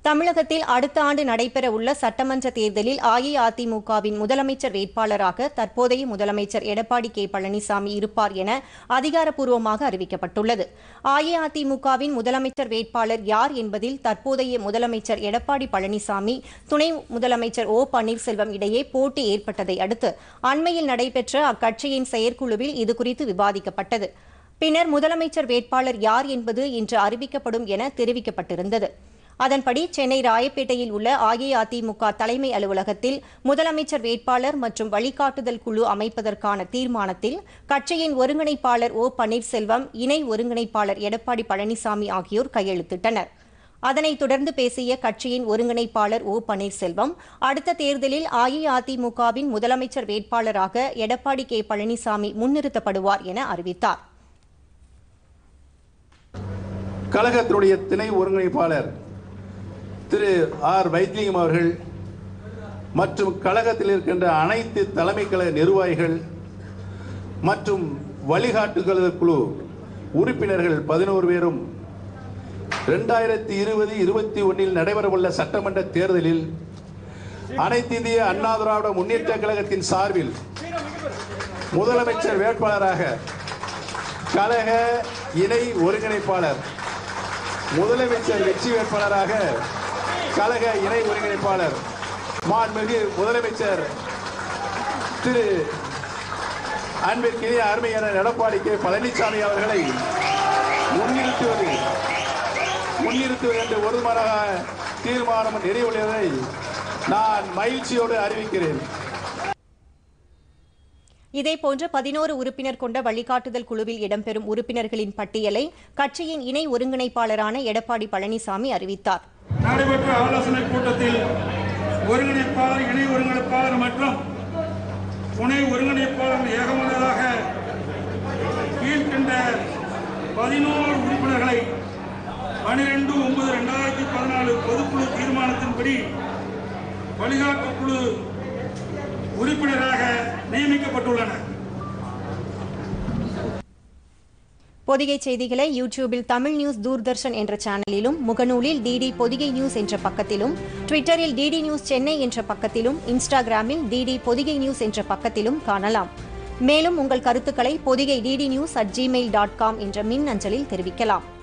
தமிழகத்தில் அடுத்த ஆண்டு நடைபெற உள்ள சட்டமன்ற தேர்தலில் அஇஅதிமுகவின் முதலமைச்சர் வேட்பாளராக தற்போதைய முதலமைச்சர் எடப்பாடி கே பழனிசாமி இருப்பார் என அதிகாரப்பூர்வமாக அறிவிக்கப்பட்டுள்ளது அஇஅதிமுகவின் முதலமைச்சர் வேட்பாளர் யார் என்பதில் தற்போதைய முதலமைச்சர் எடப்பாடி பழனிசாமி துணை முதலமைச்சர் ஓ பன்னீர்செல்வம் இடையே போட்டி ஏற்பட்டதை அடுத்து அண்மையில் நடைபெற்ற அக்கட்சியின் செயற்குழுவில் இதுகுறித்து விவாதிக்கப்பட்டது பின்னர் முதலமைச்சர் வேட்பாளர் யார் என்பது இன்று அறிவிக்கப்படும் என தெரிவிக்கப்பட்டிருந்தது அதன்படி சென்னை ராயப்பேட்டையில் உள்ள அஇஅதிமுக தலைமை அலுவலகத்தில் முதலமைச்சர் வேட்பாளர் மற்றும் வழிகாட்டுதல் குழு அமைப்பதற்கான தீர்மானத்தில் கட்சியின் ஒருங்கிணைப்பாளர் ஓ பன்னீர்செல்வம் இணை ஒருங்கிணைப்பாளர் எடப்பாடி பழனிசாமி ஆகியோர் கையெழுத்திட்டனர் அதனைத் தொடர்ந்து பேசிய கட்சியின் ஒருங்கிணைப்பாளர் ஓ பன்னீர்செல்வம் அடுத்த தேர்தலில் அஇஅதிமுகவின் முதலமைச்சர் வேட்பாளராக எடப்பாடி கே பழனிசாமி முன்னிறுத்தப்படுவார் என அறிவித்தார் கழகத்தினுடைய துணை ஒருங்கிணைப்பாளர் திரு ஆர் வைத்திலிங்கம் அவர்கள் மற்றும் கழகத்தில் இருக்கின்ற அனைத்து தலைமை கழக நிர்வாகிகள் மற்றும் வழிகாட்டுதல் குழு உறுப்பினர்கள் பதினோரு பேரும் ரெண்டாயிரத்தி இருபது இருபத்தி ஒன்றில் நடைபெறவுள்ள சட்டமன்ற தேர்தலில் அனைத்து இந்திய அண்ணா திராவிட முன்னேற்ற கழகத்தின் சார்பில் முதலமைச்சர் வேட்பாளராக கழக இணை ஒருங்கிணைப்பாளர் முதலமைச்சர் வெற்றி வேட்பாளராக கழக இணை ஒருங்கிணைப்பாளர் மாண்புமிகு முதலமைச்சர் திரு அன்பிற்கினிய அருமையான எடப்பாடி கே பழனிசாமி அவர்களை முன்னிறுத்துவது முன்னிறுத்துவது என்று ஒருமனதாக தீர்மானம் நிறைவுள்ளதை நான் மகிழ்ச்சியோடு அறிவிக்கிறேன் இதேபோன்று பதினோரு உறுப்பினர் கொண்ட வழிகாட்டுதல் குழுவில் இடம்பெறும் உறுப்பினர்களின் பட்டியலை கட்சியின் இணை ஒருங்கிணைப்பாளரான எடப்பாடி பழனிசாமி அறிவித்தார் நடைபெற்ற ஆலோசனை கூட்டத்தில் ஒருங்கிணைப்பாளர் இணை ஒருங்கிணைப்பாளர் மற்றும் துணை ஒருங்கிணைப்பாளர் ஏகமனதாக கீழ்கண்ட பதினோரு உறுப்பினர்களை பனிரெண்டு ஒன்பது ரெண்டாயிரத்தி பதினாலு பொதுக்குழு தீர்மானத்தின்படி வழிகாட்டு குழு உறுப்பினராக நியமிக்கப்பட்டுள்ளனர் பொதிகை செய்திகளை யூடியூபில் தமிழ் நியூஸ் தூர்தர்ஷன் என்ற சேனலிலும் முகநூலில் டிடி பொதிகை நியூஸ் என்ற பக்கத்திலும் ட்விட்டரில் டிடி நியூஸ் சென்னை என்ற பக்கத்திலும் இன்ஸ்டாகிராமில் டிடி பொதிகை நியூஸ் என்ற பக்கத்திலும் காணலாம் மேலும் உங்கள் கருத்துக்களை Pothigai DD news at Gmail dot com என்ற மின் அஞ்சலில் தெரிவிக்கலாம்